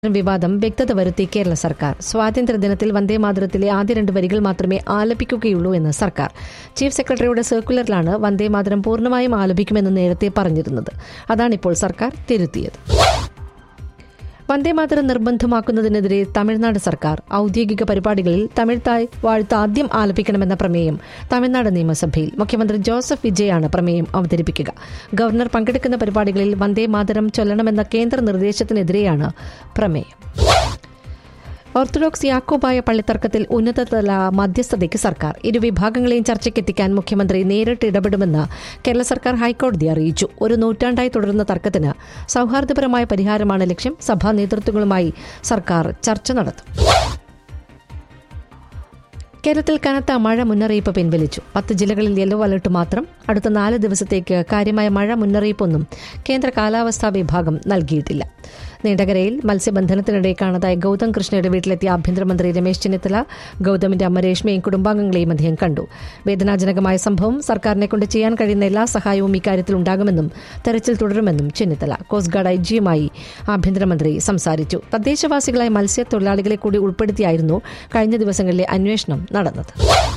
വിവാദം വ്യക്തത വരുത്തി കേരള സർക്കാർ സ്വാതന്ത്ര്യദിനത്തിൽ വന്ദേമാതരത്തിലെ ആദ്യ രണ്ട് വരികൾ മാത്രമേ ആലപിക്കുകയുള്ളൂ എന്ന് സർക്കാർ ചീഫ് സെക്രട്ടറിയുടെ സർക്കുലറിലാണ് വന്ദേമാതരം പൂർണ്ണമായും ആലപിക്കുമെന്ന് നേരത്തെ പറഞ്ഞിരുന്നത് അതാണിപ്പോൾ സർക്കാർ തിരുത്തിയത് വന്ദേമാതരം നിർബന്ധമാക്കുന്നതിനെതിരെ തമിഴ്നാട് സർക്കാർ ഔദ്യോഗിക പരിപാടികളിൽ തമിഴ് തായ് വാഴ്ത്ത് ആദ്യം ആലപിക്കണമെന്ന പ്രമേയം തമിഴ്നാട് നിയമസഭയിൽ മുഖ്യമന്ത്രി ജോസഫ് വിജയാണ് പ്രമേയം അവതരിപ്പിക്കുക ഗവർണർ പങ്കെടുക്കുന്ന പരിപാടികളിൽ വന്ദേമാതരം ചൊല്ലണമെന്ന കേന്ദ്ര നിർദ്ദേശത്തിനെതിരെയാണ് പ്രമേയം ഓർത്തഡോക്സ് യാക്കോബായ പള്ളിത്തർക്കത്തിൽ ഉന്നതതല മധ്യസ്ഥതയ്ക്ക് സർക്കാർ ഇരുവിഭാഗങ്ങളെയും ചർച്ചയ്ക്കെത്തിക്കാൻ മുഖ്യമന്ത്രി നേരിട്ട് ഇടപെടുമെന്ന് കേരള സർക്കാർ ഹൈക്കോടതി അറിയിച്ചു ഒരു നൂറ്റാണ്ടായി തുടരുന്ന തർക്കത്തിന് സൌഹാർദ്ദപരമായ പരിഹാരമാണ് ലക്ഷ്യം സഭാ നേതൃത്വങ്ങളുമായി സർക്കാർ ചർച്ച നടത്തും കേരളത്തിൽ കനത്ത മഴ മുന്നറിയിപ്പ് പിൻവലിച്ചു പത്ത് ജില്ലകളിൽ യെല്ലോ അലർട്ട് മാത്രം അടുത്ത നാല് ദിവസത്തേക്ക് കാര്യമായ മഴ മുന്നറിയിപ്പൊന്നും കേന്ദ്ര കാലാവസ്ഥാ വിഭാഗം നൽകിയിട്ടില്ല നീണ്ടകരയിൽ മത്സ്യബന്ധനത്തിനിടെ കാണാതായ ഗൗതം കൃഷ്ണയുടെ വീട്ടിലെത്തിയ ആഭ്യന്തരമന്ത്രി രമേശ് ചെന്നിത്തല ഗൗതമിന്റെ അമ്മ രേഷ്മയും കുടുംബാംഗങ്ങളെയും അദ്ദേഹം കണ്ടു വേദനാജനകമായ സംഭവം സർക്കാരിനെ കൊണ്ട് ചെയ്യാൻ കഴിയുന്ന എല്ലാ സഹായവും ഇക്കാര്യത്തിൽ ഉണ്ടാകുമെന്നും തെരച്ചിൽ തുടരുമെന്നും ചെന്നിത്തല കോസ്റ്റ് ഗാർഡ് ഐ ജിയുമായി ആഭ്യന്തരമന്ത്രി സംസാരിച്ചു തദ്ദേശവാസികളായ മത്സ്യത്തൊഴിലാളികളെ കൂടി ഉൾപ്പെടുത്തിയായിരുന്നു കഴിഞ്ഞ ദിവസങ്ങളിലെ അന്വേഷണം നടന്നത്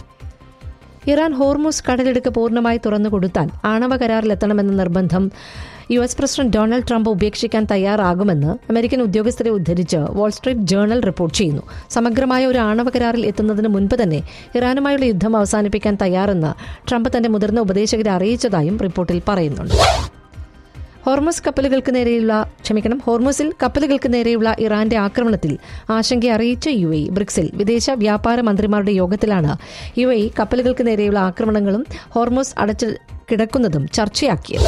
ഇറാൻ ഹോർമൂസ് കടലിടുക്ക് പൂർണ്ണമായി തുറന്നുകൊടുത്താൽ ആണവ കരാറിലെത്തണമെന്ന നിർബന്ധം U S president Donald Trump ഉപേക്ഷിക്കാൻ തയ്യാറാകുമെന്ന് അമേരിക്കൻ ഉദ്യോഗസ്ഥരെ ഉദ്ധരിച്ച് വാൾസ്ട്രീറ്റ് ജേർണൽ റിപ്പോർട്ട് ചെയ്യുന്നു സമഗ്രമായ ഒരു ആണവ കരാറിൽ എത്തുന്നതിന് മുൻപ് തന്നെ ഇറാനുമായുള്ള യുദ്ധം അവസാനിപ്പിക്കാൻ തയ്യാറെന്ന് ട്രംപ് തന്റെ മുതിർന്ന ഉപദേശകരെ അറിയിച്ചതായും റിപ്പോർട്ടിൽ പറയുന്നുണ്ട് ഹോർമസ് കപ്പലുകൾക്ക് നേരെയുള്ള ക്ഷമിക്കണം ഹോർമസിൽ കപ്പലുകൾക്ക് നേരെയുള്ള ഇറാന്റെ ആക്രമണത്തിൽ ആശങ്ക അറിയിച്ച യു എ ബ്രിക്സിൽ വിദേശ വ്യാപാര മന്ത്രിമാരുടെ യോഗത്തിലാണ് യു എ കപ്പലുകൾക്ക് നേരെയുള്ള ആക്രമണങ്ങളും ഹോർമോസ് അടച്ചു കിടക്കുന്നതും ചർച്ചയാക്കിയത്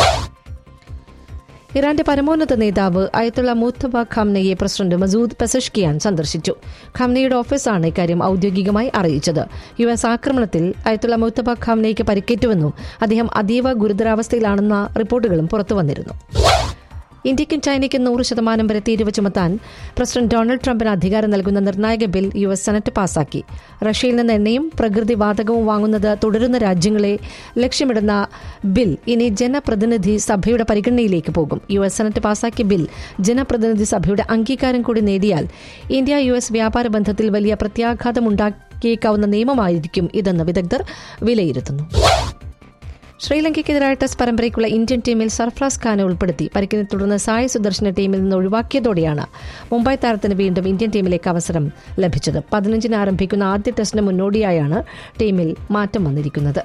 ഇറാന്റെ പരമോന്നത നേതാവ് അയത്തുള്ള മൂത്തബ ഖാംനയെ പ്രസിഡന്റ് മസൂദ് പെസഷ്കിയാൻ സന്ദർശിച്ചു ഖാംനയുടെ ഓഫീസാണ് ഇക്കാര്യം ഔദ്യോഗികമായി അറിയിച്ചത് യു എസ് ആക്രമണത്തിൽ അയത്തുള്ള മൂത്തബ ഖാംനയ്ക്ക് പരിക്കേറ്റുവെന്നും അദ്ദേഹം അതീവ ഗുരുതരാവസ്ഥയിലാണെന്ന റിപ്പോർട്ടുകളും പുറത്തുവന്നിരുന്നു ഇന്ത്യയ്ക്കും ചൈനയ്ക്കും നൂറ് ശതമാനം വരെ തീരുവ ചുമത്താൻ പ്രസിഡന്റ് ഡൊണാൾഡ് ട്രംപിന് അധികാരം നൽകുന്ന നിർണായക ബിൽ യു എസ് സെനറ്റ് പാസാക്കി റഷ്യയിൽ നിന്ന് എണ്ണയും പ്രകൃതി വാതകവും വാങ്ങുന്നത് തുടരുന്ന രാജ്യങ്ങളെ ലക്ഷ്യമിടുന്ന ബിൽ ഇനി ജനപ്രതിനിധി സഭയുടെ പരിഗണനയിലേക്ക് പോകും യു എസ് സെനറ്റ് പാസാക്കിയ ബിൽ ജനപ്രതിനിധി സഭയുടെ അംഗീകാരം കൂടി നേടിയാൽ ഇന്ത്യ യു എസ് വ്യാപാര ബന്ധത്തിൽ വലിയ പ്രത്യാഘാതമുണ്ടാക്കിയേക്കാവുന്ന നിയമമായിരിക്കും ഇതെന്ന് വിദഗ്ധർ വിലയിരുത്തുന്നു ശ്രീലങ്കയ്ക്കെതിരായ ടെസ്റ്റ് പരമ്പരയ്ക്കുള്ള ഇന്ത്യൻ ടീമിൽ സർഫ്രാസ് ഖാനെ ഉൾപ്പെടുത്തി പരിക്കിനെ തുടർന്ന് സായ് സുദർശന ടീമിൽ നിന്ന് ഒഴിവാക്കിയതോടെയാണ് മുംബൈ താരത്തിന് വീണ്ടും ഇന്ത്യൻ ടീമിലേക്ക് അവസരം ലഭിച്ചത് പതിനഞ്ചിന് ആരംഭിക്കുന്ന ആദ്യ ടെസ്റ്റിന് മുന്നോടിയായാണ് ടീമിൽ മാറ്റം വന്നിരിക്കുന്നത്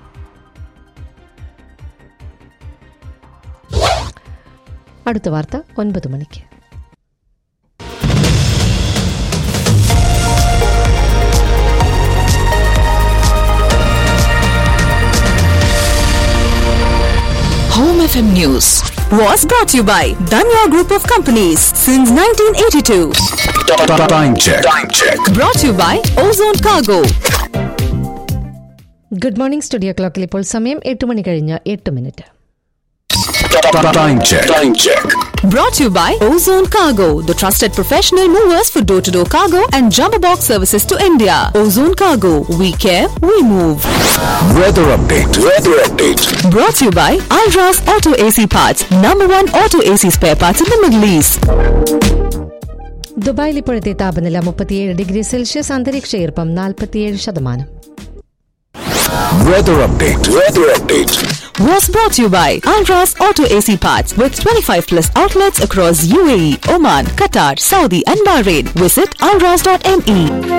അടുത്ത വാർത്ത ഒൻപത് മണിക്ക് Home FM News was brought to you by Danya Group of Companies since 1982. Time check. Time check. Brought to you by Ozone Cargo. Good morning studio ക്ലോക്കിൽ ഇപ്പോൾ സമയം എട്ട് മണി കഴിഞ്ഞ് എട്ട് മിനിറ്റ് Time check. Time check. Brought to you by Ozone Cargo, the trusted professional movers for door to door cargo and jumbo box services to India. Ozone Cargo, we care, we move. Weather update. Weather update. Brought to you by Alras Auto AC Parts, number one auto AC spare parts in the Middle East. ദുബായിൽ ഇപ്പോഴത്തെ താപനില മുപ്പത്തിയേഴ് degree Celsius അന്തരീക്ഷ ഈർപ്പം നാൽപ്പത്തിയേഴ് ശതമാനം Weather update. Weather update. was brought to you by Alras Auto AC Parts with 25 plus outlets across UAE, Oman, Qatar, Saudi and Bahrain. Visit alras.me.